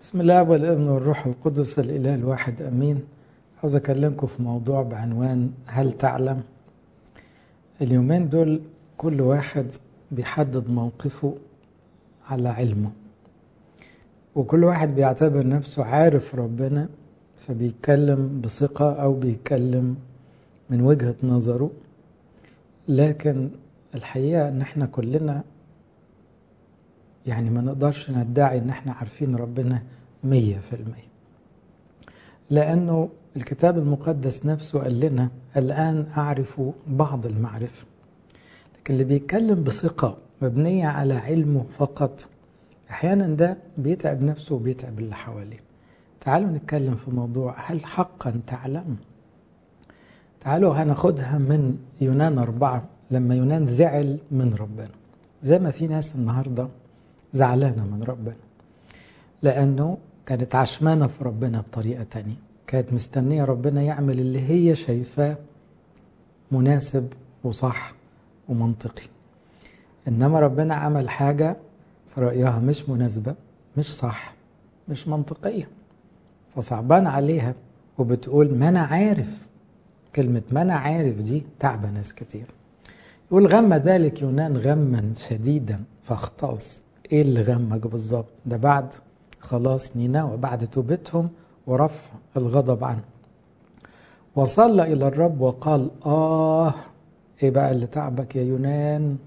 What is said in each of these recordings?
بسم الله والابن والروح القدس الإله الواحد أمين عاوز أكلمكم في موضوع بعنوان هل تعلم اليومين دول كل واحد بيحدد موقفه على علمه وكل واحد بيعتبر نفسه عارف ربنا فبيتكلم بثقة أو بيتكلم من وجهة نظره لكن الحقيقة ان احنا كلنا يعني ما نقدرش ندعي ان احنا عارفين ربنا مية في المية لأنه الكتاب المقدس نفسه قال لنا الآن أعرف بعض المعرفة لكن اللي بيتكلم بثقة مبنية على علمه فقط أحيانا ده بيتعب نفسه وبيتعب اللي حواليه تعالوا نتكلم في موضوع هل حقا تعلم تعالوا هناخدها من يونان أربعة لما يونان زعل من ربنا زي ما في ناس النهاردة زعلانة من ربنا لأنه كانت عشمانة في ربنا بطريقة تانية كانت مستنية ربنا يعمل اللي هي شايفاه مناسب وصح ومنطقي إنما ربنا عمل حاجة في رأيها مش مناسبة مش صح مش منطقية فصعبان عليها وبتقول ما أنا عارف كلمة ما أنا عارف دي تعب ناس كتير يقول غم ذلك يونان غما شديدا فاختاص ايه اللي غمك بالظبط ده بعد خلاص نينوى بعد توبتهم ورفع الغضب عنه وصلى إلى الرب وقال آه إيه بقى اللي تعبك يا يونان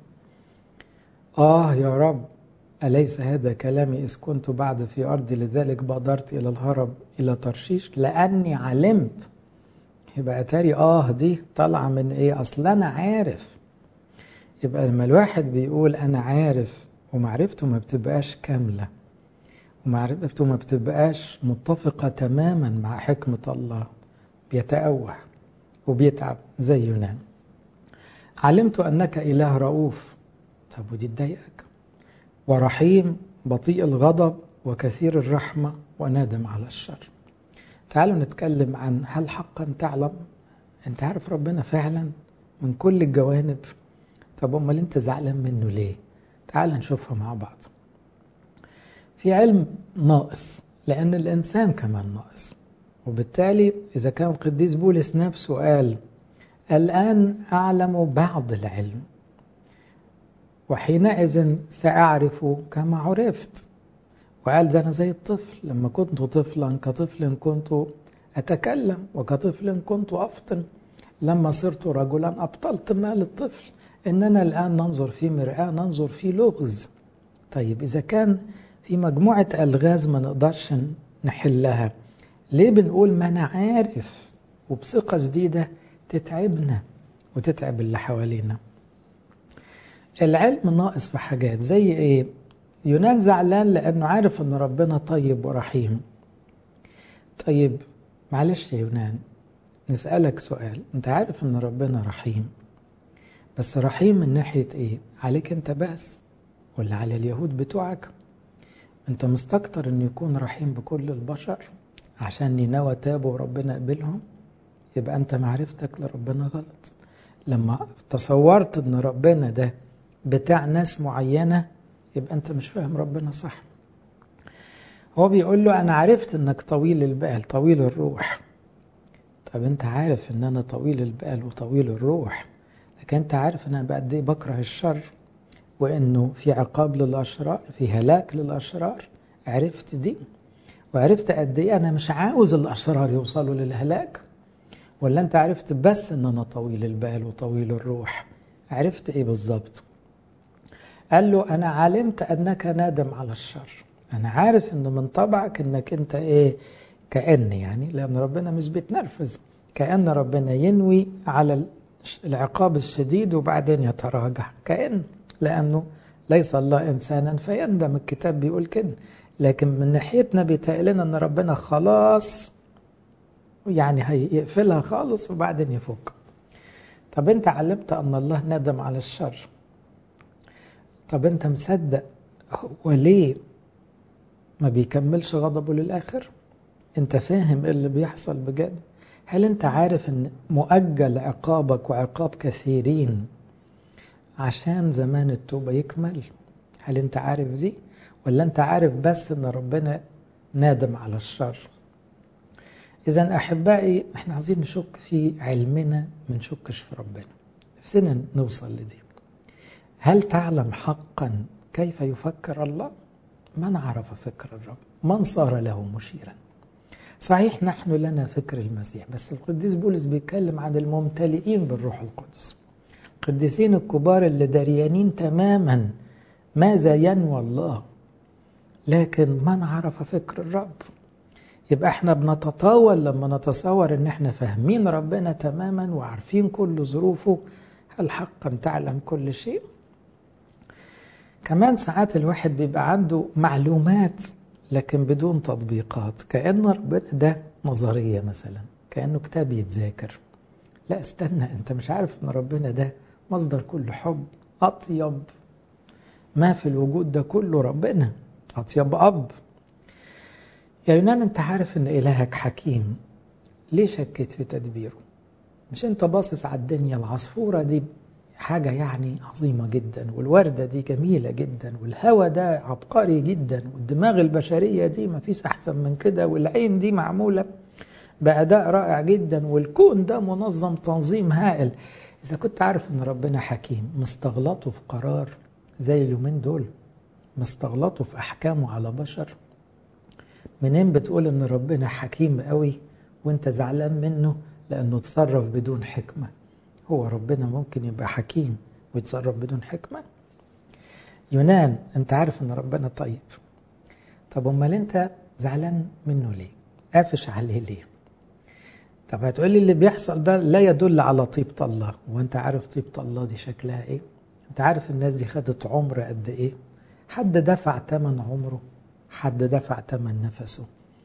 آه يا رب أليس هذا كلامي إذ كنت بعد في أرضي لذلك بادرت إلى الهرب إلى ترشيش لأني علمت يبقى تاري آه دي طالعة من إيه أصل أنا عارف يبقى لما الواحد بيقول أنا عارف ومعرفته ما بتبقاش كاملة ومعرفته ما بتبقاش متفقة تماما مع حكمة الله بيتأوه وبيتعب زي يونان علمت أنك إله رؤوف طب ودي تضايقك ورحيم بطيء الغضب وكثير الرحمة ونادم على الشر تعالوا نتكلم عن هل حقا تعلم انت عارف ربنا فعلا من كل الجوانب طب امال انت زعلان منه ليه تعال نشوفها مع بعض في علم ناقص لأن الإنسان كمان ناقص وبالتالي إذا كان قديس بولس نفسه قال الآن أعلم بعض العلم وحينئذ سأعرف كما عرفت وقال ده أنا زي الطفل لما كنت طفلا كطفل كنت أتكلم وكطفل كنت أفطن لما صرت رجلا أبطلت مال الطفل إننا الآن ننظر في مرآة ننظر في لغز طيب إذا كان في مجموعة ألغاز ما نقدرش نحلها ليه بنقول ما أنا عارف وبثقة جديدة تتعبنا وتتعب اللي حوالينا العلم ناقص في حاجات زي إيه يونان زعلان لأنه عارف أن ربنا طيب ورحيم طيب معلش يا يونان نسألك سؤال أنت عارف أن ربنا رحيم بس رحيم من ناحية ايه عليك انت بس ولا على اليهود بتوعك انت مستكتر ان يكون رحيم بكل البشر عشان نينوى تابوا وربنا قبلهم يبقى انت معرفتك لربنا غلط لما تصورت ان ربنا ده بتاع ناس معينة يبقى انت مش فاهم ربنا صح هو بيقول له انا عرفت انك طويل البال طويل الروح طب انت عارف ان انا طويل البال وطويل الروح لكن انت عارف ان انا بقد ايه بكره الشر وانه في عقاب للاشرار في هلاك للاشرار عرفت دي وعرفت قد ايه انا مش عاوز الاشرار يوصلوا للهلاك ولا انت عرفت بس ان انا طويل البال وطويل الروح عرفت ايه بالظبط قال له انا علمت انك نادم على الشر انا عارف ان من طبعك انك انت ايه كأن يعني لان ربنا مش بيتنرفز كأن ربنا ينوي على العقاب الشديد وبعدين يتراجع كأن لأنه ليس الله إنسانا فيندم الكتاب بيقول كده لكن من ناحيتنا بيتقلنا أن ربنا خلاص يعني هيقفلها خالص وبعدين يفك طب أنت علمت أن الله ندم على الشر طب أنت مصدق هو ليه ما بيكملش غضبه للآخر أنت فاهم إيه اللي بيحصل بجد هل أنت عارف أن مؤجل عقابك وعقاب كثيرين عشان زمان التوبة يكمل هل أنت عارف دي ولا أنت عارف بس أن ربنا نادم على الشر إذا أحبائي إحنا عاوزين نشك في علمنا ما نشكش في ربنا نفسنا نوصل لدي هل تعلم حقا كيف يفكر الله؟ من عرف فكر الرب من صار له مشيرا صحيح نحن لنا فكر المسيح بس القديس بولس بيتكلم عن الممتلئين بالروح القدس القديسين الكبار اللي دريانين تماما ماذا ينوى الله لكن من عرف فكر الرب يبقى احنا بنتطاول لما نتصور ان احنا فاهمين ربنا تماما وعارفين كل ظروفه هل حقا تعلم كل شيء كمان ساعات الواحد بيبقى عنده معلومات لكن بدون تطبيقات كأن ربنا ده نظرية مثلا كأنه كتاب يتذاكر لا استنى انت مش عارف ان ربنا ده مصدر كل حب أطيب ما في الوجود ده كله ربنا أطيب أب يا يونان انت عارف ان إلهك حكيم ليه شكيت في تدبيره مش انت باصص على الدنيا العصفورة دي حاجة يعني عظيمة جدا والوردة دي جميلة جدا والهوى ده عبقري جدا والدماغ البشرية دي ما فيش أحسن من كده والعين دي معمولة بأداء رائع جدا والكون ده منظم تنظيم هائل إذا كنت عارف أن ربنا حكيم مستغلطه في قرار زي اليومين دول مستغلطه في أحكامه على بشر منين بتقول أن ربنا حكيم قوي وانت زعلان منه لأنه تصرف بدون حكمة هو ربنا ممكن يبقى حكيم ويتصرف بدون حكمة يونان انت عارف ان ربنا طيب طب امال انت زعلان منه ليه قافش عليه ليه طب هتقولي اللي بيحصل ده لا يدل على طيبة الله وانت عارف طيبة الله دي شكلها ايه انت عارف الناس دي خدت عمر قد ايه حد دفع تمن عمره حد دفع تمن نفسه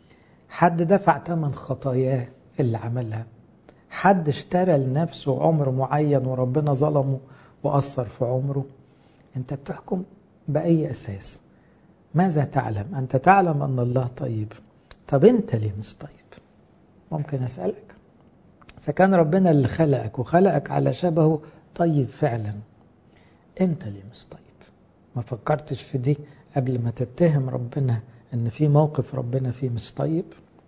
حد دفع تمن خطاياه اللي عملها حد اشترى لنفسه عمر معين وربنا ظلمه وأثر في عمره أنت بتحكم بأي أساس ماذا تعلم أنت تعلم أن الله طيب طب أنت ليه مش طيب ممكن أسألك إذا كان ربنا اللي خلقك وخلقك على شبهه طيب فعلا أنت ليه مش طيب ما فكرتش في دي قبل ما تتهم ربنا أن في موقف ربنا فيه مش طيب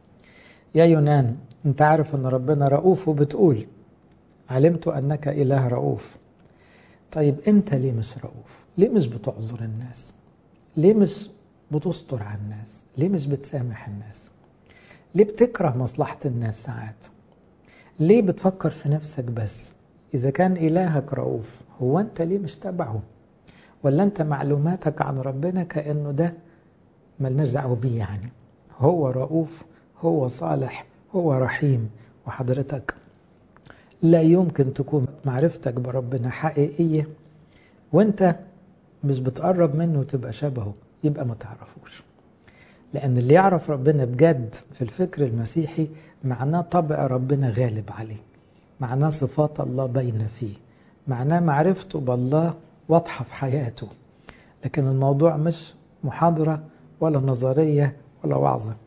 يا يونان انت عارف ان ربنا رؤوف وبتقول علمت انك اله رؤوف طيب انت ليه مش رؤوف ليه مش بتعذر الناس ليه مش بتستر على الناس ليه مش بتسامح الناس ليه بتكره مصلحة الناس ساعات ليه بتفكر في نفسك بس إذا كان إلهك رؤوف هو أنت ليه مش تبعه ولا أنت معلوماتك عن ربنا كأنه ده ملناش دعوه بيه يعني هو رؤوف هو صالح هو رحيم وحضرتك لا يمكن تكون معرفتك بربنا حقيقية وانت مش بتقرب منه وتبقى شبهه يبقى ما تعرفوش لأن اللي يعرف ربنا بجد في الفكر المسيحي معناه طبع ربنا غالب عليه معناه صفات الله باينة فيه معناه معرفته بالله واضحة في حياته لكن الموضوع مش محاضرة ولا نظرية ولا وعظة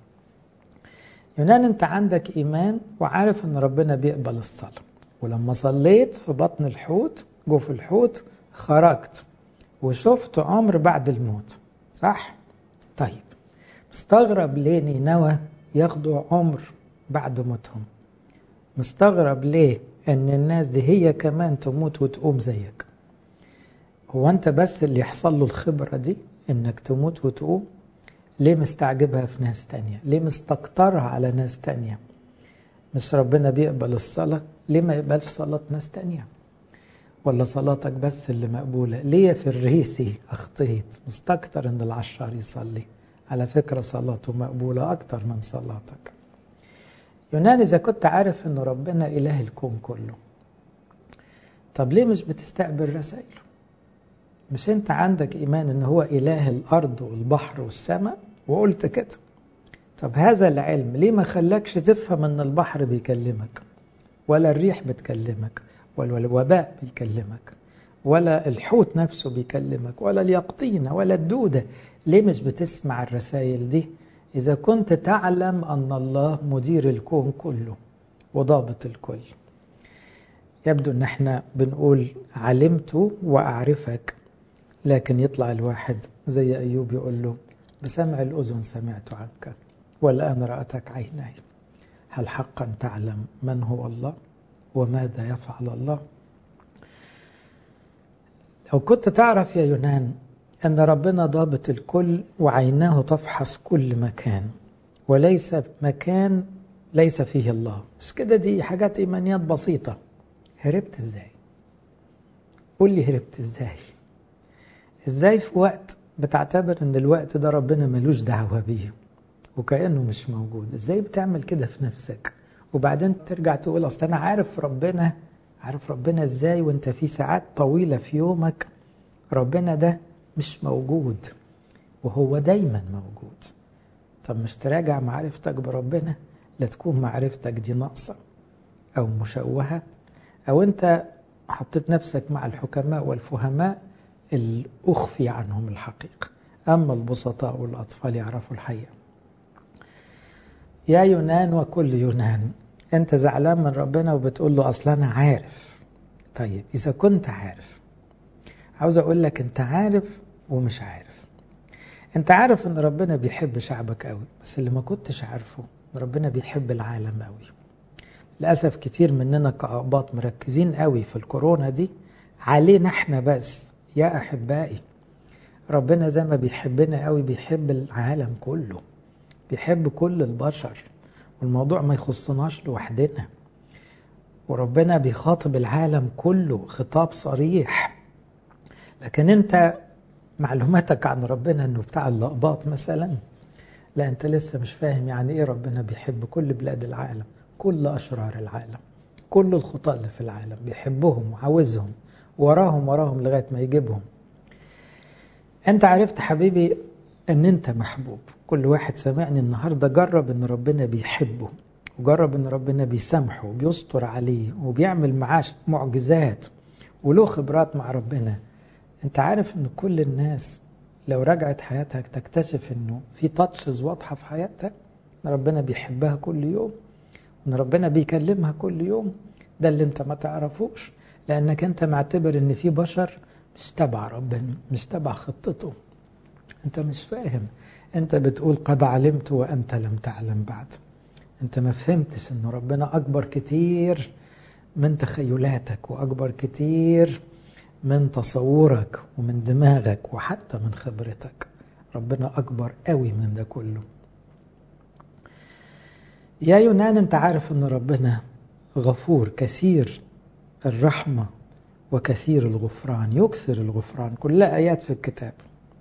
يونان انت عندك ايمان وعارف ان ربنا بيقبل الصلاة ولما صليت في بطن الحوت جوف الحوت خرجت وشفت عمر بعد الموت صح؟ طيب مستغرب ليه نينوى ياخدوا عمر بعد موتهم مستغرب ليه ان الناس دي هي كمان تموت وتقوم زيك هو انت بس اللي يحصل له الخبرة دي انك تموت وتقوم ليه مستعجبها في ناس تانية ليه مستكترها على ناس تانية مش ربنا بيقبل الصلاة ليه ما يقبلش صلاة ناس تانية ولا صلاتك بس اللي مقبولة ليه في الريسي أخطيت مستكتر إن العشار يصلي على فكرة صلاته مقبولة أكتر من صلاتك يونان إذا كنت عارف إن ربنا إله الكون كله طب ليه مش بتستقبل رسائله مش أنت عندك إيمان إن هو إله الأرض والبحر والسماء وقلت كده طب هذا العلم ليه ما خلاكش تفهم ان البحر بيكلمك ولا الريح بتكلمك ولا الوباء بيكلمك ولا الحوت نفسه بيكلمك ولا اليقطينة ولا الدودة ليه مش بتسمع الرسائل دي إذا كنت تعلم أن الله مدير الكون كله وضابط الكل يبدو أن احنا بنقول علمت وأعرفك لكن يطلع الواحد زي أيوب يقول له بسمع الأذن سمعت عنك والآن رأتك عيناي هل حقا تعلم من هو الله وماذا يفعل الله لو كنت تعرف يا يونان أن ربنا ضابط الكل وعيناه تفحص كل مكان وليس مكان ليس فيه الله بس كده دي حاجات إيمانيات بسيطة هربت إزاي قول لي هربت إزاي إزاي في وقت بتعتبر أن الوقت ده ربنا ملوش دعوة بيه وكأنه مش موجود إزاي بتعمل كده في نفسك وبعدين ترجع تقول أصل أنا عارف ربنا عارف ربنا إزاي وأنت في ساعات طويلة في يومك ربنا ده مش موجود وهو دايما موجود طب مش تراجع معرفتك بربنا لا تكون معرفتك دي ناقصة أو مشوهة أو أنت حطيت نفسك مع الحكماء والفهماء اللي أخفي عنهم الحقيقة أما البسطاء والأطفال يعرفوا الحقيقة يا يونان وكل يونان أنت زعلان من ربنا وبتقول له أصلا أنا عارف طيب إذا كنت عارف عاوز أقول لك أنت عارف ومش عارف أنت عارف أن ربنا بيحب شعبك قوي بس اللي ما كنتش عارفه ربنا بيحب العالم قوي للأسف كتير مننا كأقباط مركزين قوي في الكورونا دي علينا احنا بس يا أحبائي ربنا زي ما بيحبنا قوي بيحب العالم كله بيحب كل البشر والموضوع ما يخصناش لوحدنا وربنا بيخاطب العالم كله خطاب صريح لكن انت معلوماتك عن ربنا انه بتاع اللقباط مثلا لا انت لسه مش فاهم يعني ايه ربنا بيحب كل بلاد العالم كل اشرار العالم كل الخطاة اللي في العالم بيحبهم وعاوزهم وراهم وراهم لغاية ما يجيبهم انت عرفت حبيبي ان انت محبوب كل واحد سمعني النهاردة جرب ان ربنا بيحبه وجرب ان ربنا بيسامحه وبيستر عليه وبيعمل معاه معجزات وله خبرات مع ربنا انت عارف ان كل الناس لو رجعت حياتها تكتشف انه في تاتشز واضحة في حياتها ان ربنا بيحبها كل يوم ان ربنا بيكلمها كل يوم ده اللي انت ما تعرفوش لانك انت معتبر ان في بشر مش تبع ربنا مش تبع خطته انت مش فاهم انت بتقول قد علمت وانت لم تعلم بعد انت ما فهمتش ان ربنا اكبر كتير من تخيلاتك واكبر كتير من تصورك ومن دماغك وحتى من خبرتك ربنا اكبر قوي من ده كله يا يونان انت عارف ان ربنا غفور كثير الرحمة وكثير الغفران يكثر الغفران كلها آيات في الكتاب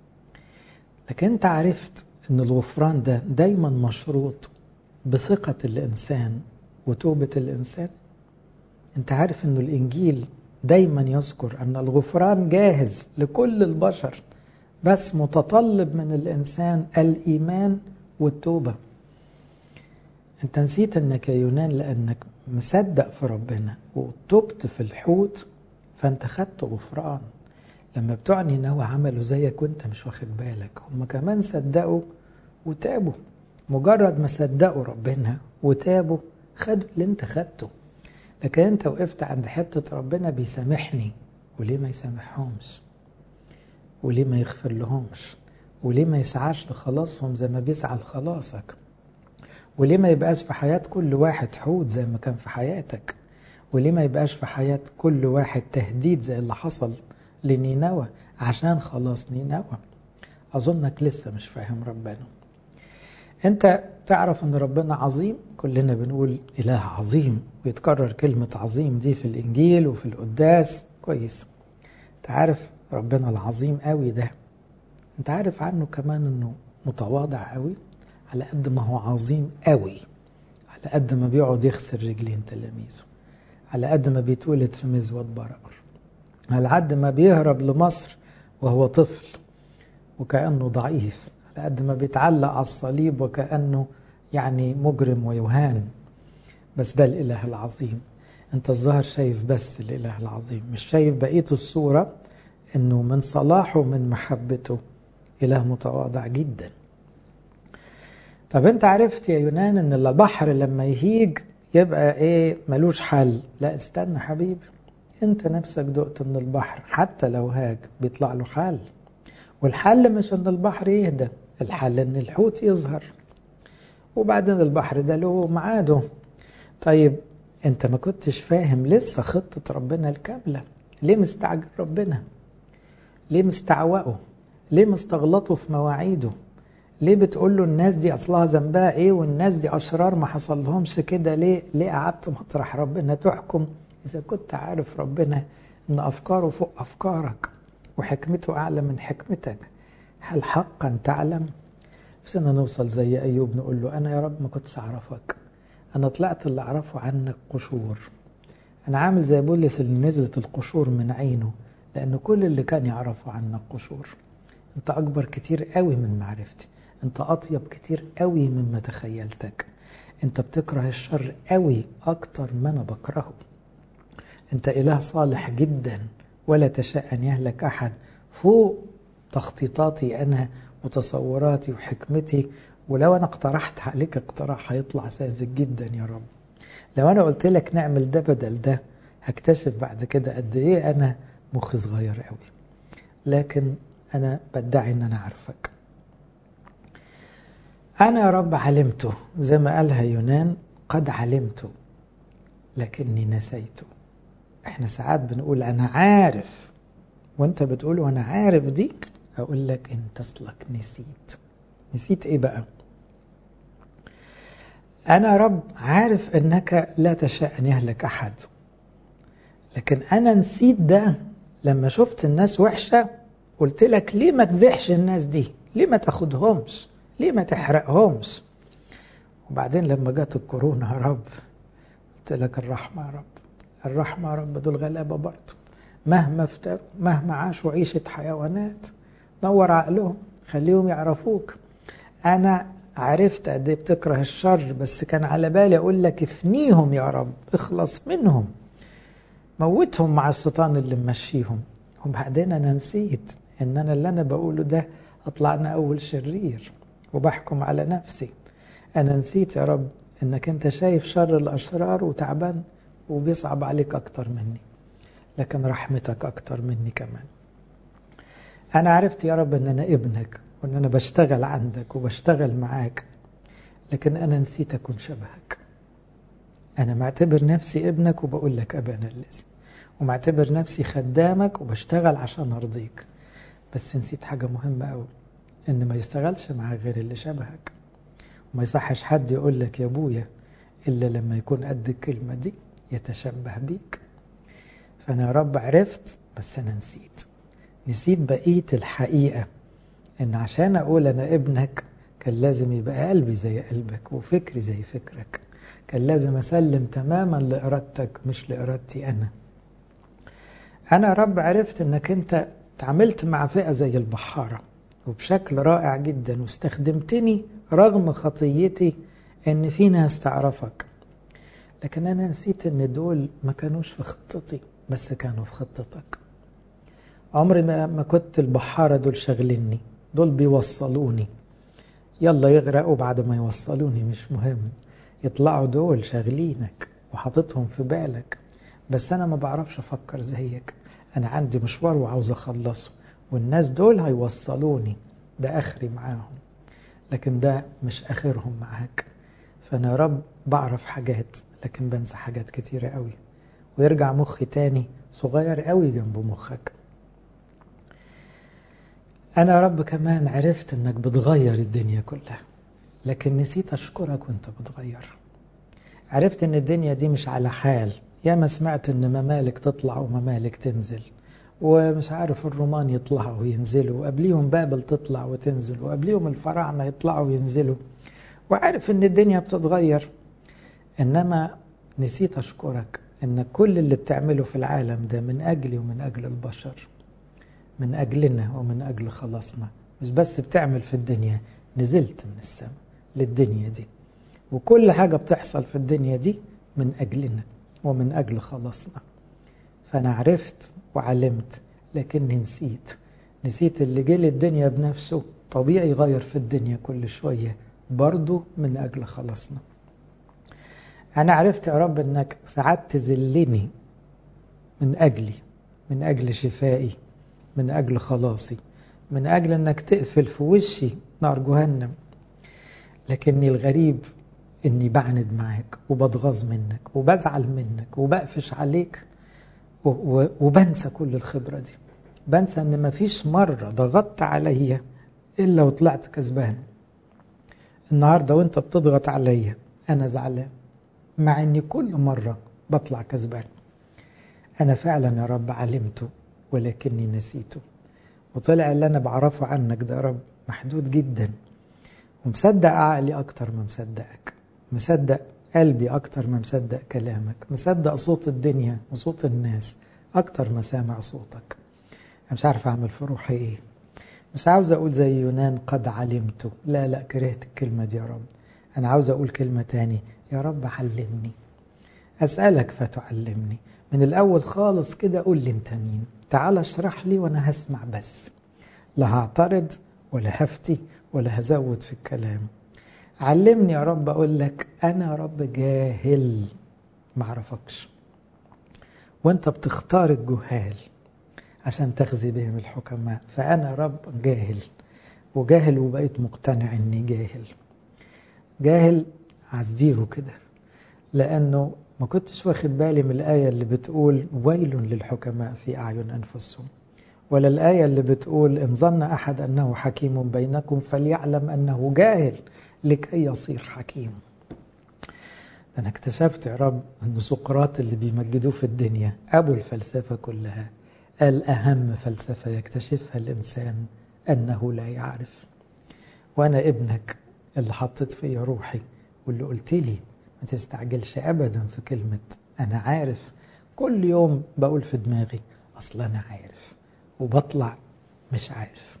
لكن انت عرفت ان الغفران ده دايما مشروط بثقة الإنسان وتوبة الإنسان انت عارف ان الإنجيل دايما يذكر أن الغفران جاهز لكل البشر بس متطلب من الإنسان الإيمان والتوبة انت نسيت انك يا يونان لانك مصدق في ربنا وتبت في الحوت فانت خدت غفران لما بتوع نينوى عملوا زيك وانت مش واخد بالك هم كمان صدقوا وتابوا مجرد ما صدقوا ربنا وتابوا خدوا اللي انت خدته لكن انت وقفت عند حتة ربنا بيسامحني وليه ما يسامحهمش وليه ما يغفر لهمش وليه ما يسعاش لخلاصهم زي ما بيسعى لخلاصك وليه ما يبقاش في حياة كل واحد حوت زي ما كان في حياتك وليه ما يبقاش في حياة كل واحد تهديد زي اللي حصل لنينوى عشان خلاص نينوى أظنك لسه مش فاهم ربنا أنت تعرف أن ربنا عظيم كلنا بنقول إله عظيم ويتكرر كلمة عظيم دي في الإنجيل وفي القداس كويس أنت عارف ربنا العظيم قوي ده أنت عارف عنه كمان أنه متواضع قوي على قد ما هو عظيم قوي على قد ما بيقعد يخسر رجلين تلاميذه على قد ما بيتولد في مزود برقر على قد ما بيهرب لمصر وهو طفل وكأنه ضعيف على قد ما بيتعلق على الصليب وكأنه يعني مجرم ويهان بس ده الإله العظيم انت الظاهر شايف بس الإله العظيم مش شايف بقية الصورة انه من صلاحه ومن محبته إله متواضع جدا طب انت عرفت يا يونان ان البحر لما يهيج يبقى ايه ملوش حل لا استنى حبيبي انت نفسك دقت ان البحر حتى لو هاج بيطلع له حل والحل مش ان البحر يهدى الحل ان الحوت يظهر وبعدين البحر ده له ميعاده طيب انت ما كنتش فاهم لسه خطة ربنا الكاملة ليه مستعجل ربنا ليه مستعوقه ليه مستغلطه في مواعيده ليه بتقول له الناس دي اصلها ذنبها ايه والناس دي اشرار ما حصل لهمش كده ليه ليه قعدت مطرح ربنا تحكم اذا كنت عارف ربنا ان افكاره فوق افكارك وحكمته اعلى من حكمتك هل حقا تعلم بس أنا نوصل زي أيوب نقول له أنا يا رب ما كنتش أعرفك أنا طلعت اللي أعرفه عنك قشور أنا عامل زي بولس اللي نزلت القشور من عينه لأن كل اللي كان يعرفه عنك قشور أنت أكبر كتير قوي من معرفتي أنت أطيب كتير قوي مما تخيلتك أنت بتكره الشر قوي أكتر ما أنا بكرهه أنت إله صالح جدا ولا تشاء أن يهلك أحد فوق تخطيطاتي أنا وتصوراتي وحكمتي ولو أنا اقترحت عليك اقتراح هيطلع ساذج جدا يا رب لو أنا قلت لك نعمل ده بدل ده هكتشف بعد كده قد إيه أنا مخي صغير قوي لكن أنا بدعي إن أنا عارفك أنا يا رب علمته زي ما قالها يونان قد علمته لكني نسيته احنا ساعات بنقول أنا عارف وانت بتقول وانا عارف دي اقول لك انت اصلك نسيت نسيت ايه بقى انا رب عارف انك لا تشاء ان يهلك احد لكن انا نسيت ده لما شفت الناس وحشة قلت لك ليه ما تزحش الناس دي ليه ما تاخدهمش ليه ما تحرقهمش وبعدين لما جت الكورونا يا رب قلت لك الرحمة يا رب الرحمة يا رب دول غلابة برضه مهما افتروا مهما عاشوا عيشة حيوانات نور عقلهم خليهم يعرفوك أنا عرفت قد ايه بتكره الشر بس كان على بالي أقول لك افنيهم يا رب اخلص منهم موتهم مع الشيطان اللي ممشيهم وبعدين أنا نسيت إن أنا اللي أنا بقوله ده أطلع أنا أول شرير وبحكم على نفسي أنا نسيت يا رب إنك أنت شايف شر الأشرار وتعبان وبيصعب عليك أكتر مني لكن رحمتك أكتر مني كمان أنا عرفت يا رب أن أنا ابنك وأن أنا بشتغل عندك وبشتغل معاك لكن أنا نسيت أكون شبهك أنا معتبر نفسي ابنك وبقول لك أبانا الذي ومعتبر نفسي خدامك وبشتغل عشان أرضيك بس نسيت حاجة مهمة أوي إن ما يشتغلش مع غير اللي شبهك وما يصحش حد يقول لك يا أبويا إلا لما يكون قد الكلمة دي يتشبه بيك فأنا يا رب عرفت بس أنا نسيت نسيت بقية الحقيقة إن عشان أقول أنا ابنك كان لازم يبقى قلبي زي قلبك وفكري زي فكرك كان لازم أسلم تماما لإرادتك مش لإرادتي أنا أنا يا رب عرفت إنك أنت تعاملت مع فئة زي البحارة وبشكل رائع جدا واستخدمتني رغم خطيتي إن في ناس تعرفك لكن أنا نسيت إن دول ما كانوش في خطتي بس كانوا في خطتك عمري ما كنت البحارة دول شغلني دول بيوصلوني يلا يغرقوا بعد ما يوصلوني مش مهم يطلعوا دول شاغلينك وحاططهم في بالك بس أنا ما بعرفش أفكر زيك أنا عندي مشوار وعاوز أخلصه والناس دول هيوصلوني ده آخري معاهم لكن ده مش آخرهم معاك فأنا يا رب بعرف حاجات لكن بنسى حاجات كتيرة قوي ويرجع مخي تاني صغير قوي جنب مخك أنا يا رب كمان عرفت أنك بتغير الدنيا كلها لكن نسيت أشكرك وأنت بتغير عرفت أن الدنيا دي مش على حال يا ما سمعت أن ممالك تطلع وممالك تنزل ومش عارف الرومان يطلعوا وينزلوا وقبليهم بابل تطلع وتنزل وقبليهم الفراعنة يطلعوا وينزلوا وعارف أن الدنيا بتتغير إنما نسيت أشكرك أن كل اللي بتعمله في العالم ده من أجلي ومن أجل البشر من أجلنا ومن أجل خلاصنا مش بس بتعمل في الدنيا نزلت من السماء للدنيا دي وكل حاجة بتحصل في الدنيا دي من أجلنا ومن أجل خلاصنا فأنا عرفت وعلمت لكني نسيت نسيت اللي جه للدنيا بنفسه طبيعي يغير في الدنيا كل شوية برضو من أجل خلاصنا أنا عرفت يا رب أنك ساعات تذلني من أجلي من أجل شفائي من أجل خلاصي من أجل أنك تقفل في وشي نار جهنم لكني الغريب اني بعند معاك وبتغاظ منك وبزعل منك وبقفش عليك وبنسى كل الخبرة دي بنسى ان مفيش مرة ضغطت عليا الا وطلعت كسبان النهاردة وانت بتضغط عليا انا زعلان مع اني كل مرة بطلع كسبان انا فعلا يا رب علمته ولكني نسيته وطلع اللي انا بعرفه عنك ده يا رب محدود جدا ومصدق عقلي اكتر ما مصدقك مصدق قلبي أكتر ما مصدق كلامك مصدق صوت الدنيا وصوت الناس أكتر ما سامع صوتك أنا مش عارف أعمل في روحي إيه مش عاوز أقول زي يونان قد علمته لا لا كرهت الكلمة دي يا رب أنا عاوز أقول كلمة تاني يا رب علمني أسألك فتعلمني من الأول خالص كده قول لي أنت مين تعال اشرح لي وأنا هسمع بس لا هعترض ولا هفتي ولا هزود في الكلام علمني يا رب أقول لك أنا يا رب جاهل معرفكش وانت بتختار الجهال عشان تخزي بهم الحكماء فأنا رب جاهل وجاهل وبقيت مقتنع إني جاهل جاهل عزيره كده لأنه ما كنتش واخد بالي من الآية اللي بتقول ويل للحكماء في أعين أنفسهم ولا الآية اللي بتقول إن ظن أحد أنه حكيم بينكم فليعلم أنه جاهل لكي يصير حكيم أنا اكتشفت يا رب أن سقراط اللي بيمجدوه في الدنيا أبو الفلسفة كلها قال أهم فلسفة يكتشفها الإنسان أنه لا يعرف وأنا ابنك اللي حطيت فيا روحي واللي قلت لي ما تستعجلش أبدا في كلمة أنا عارف كل يوم بقول في دماغي أصلا أنا عارف وبطلع مش عارف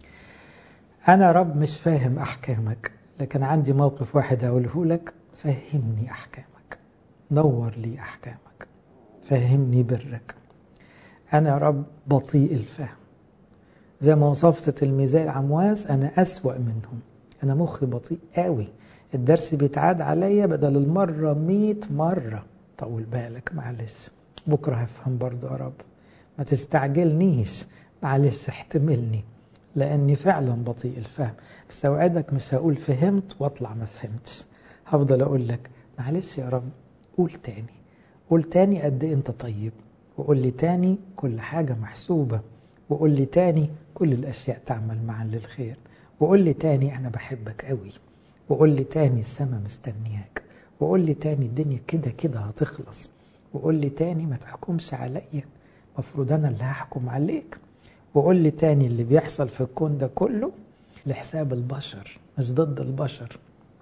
أنا رب مش فاهم أحكامك لكن عندي موقف واحد أقوله لك فهمني أحكامك نور لي أحكامك فهمني برك أنا رب بطيء الفهم زي ما وصفت تلميذي عمواس أنا أسوأ منهم أنا مخي بطيء قوي الدرس بيتعاد عليا بدل المرة مئة مرة طول بالك معلش بكرة هفهم برضو يا رب ما تستعجلنيش معلش احتملني لأني فعلا بطيء الفهم بس أوعدك مش هقول فهمت واطلع ما فهمتش هفضل أقول لك معلش يا رب قول تاني قول تاني قد إيه أنت طيب وقول لي تاني كل حاجة محسوبة وقول لي تاني كل الأشياء تعمل معا للخير وقول لي تاني أنا بحبك قوي وقول لي تاني السما مستنياك وقول لي تاني الدنيا كده كده هتخلص وقول لي تاني ما تحكمش عليا مفروض أنا اللي هحكم عليك وقول لي تاني اللي بيحصل في الكون ده كله لحساب البشر مش ضد البشر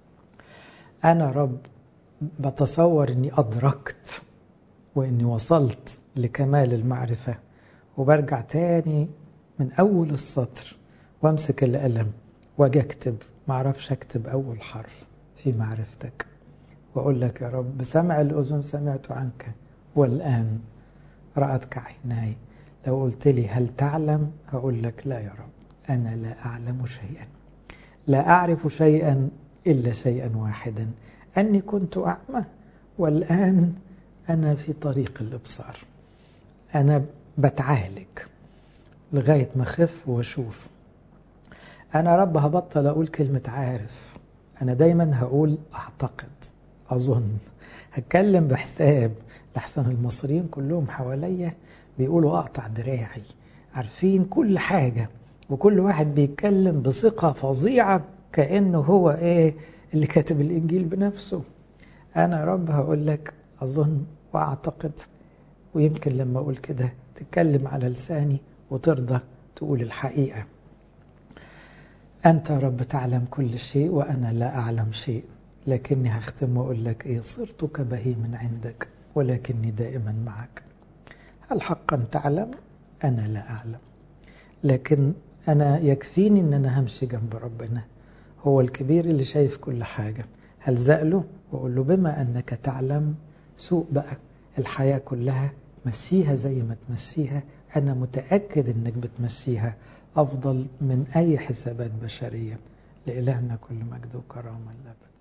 أنا رب بتصور أني أدركت وأني وصلت لكمال المعرفة وبرجع تاني من أول السطر وامسك القلم واجي اكتب معرفش اكتب أول حرف في معرفتك وأقول لك يا رب بسمع الأذن سمعت عنك والآن رأتك عيناي لو قلت لي هل تعلم أقول لك لا يا رب أنا لا أعلم شيئا لا أعرف شيئا إلا شيئا واحدا أني كنت أعمى والآن أنا في طريق الإبصار أنا بتعالج لغاية ما أخف وأشوف أنا رب هبطل أقول كلمة عارف أنا دايما هقول أعتقد أظن هتكلم بحساب لحسن المصريين كلهم حواليا بيقولوا أقطع دراعي عارفين كل حاجة وكل واحد بيتكلم بثقة فظيعة كأنه هو إيه اللي كاتب الإنجيل بنفسه أنا يا رب هقول لك أظن وأعتقد ويمكن لما أقول كده تتكلم على لساني وترضى تقول الحقيقة أنت يا رب تعلم كل شيء وأنا لا أعلم شيء لكني هختم وأقول لك إيه صرت كبهيم عندك ولكني دائما معك هل حقا تعلم أنا لا أعلم لكن أنا يكفيني أن أنا همشي جنب ربنا هو الكبير اللي شايف كل حاجة هلزق له وأقول له بما أنك تعلم سوق بقى الحياة كلها مشيها زي ما تمشيها أنا متأكد أنك بتمشيها أفضل من أي حسابات بشرية لإلهنا كل مجد وكرامة الأبد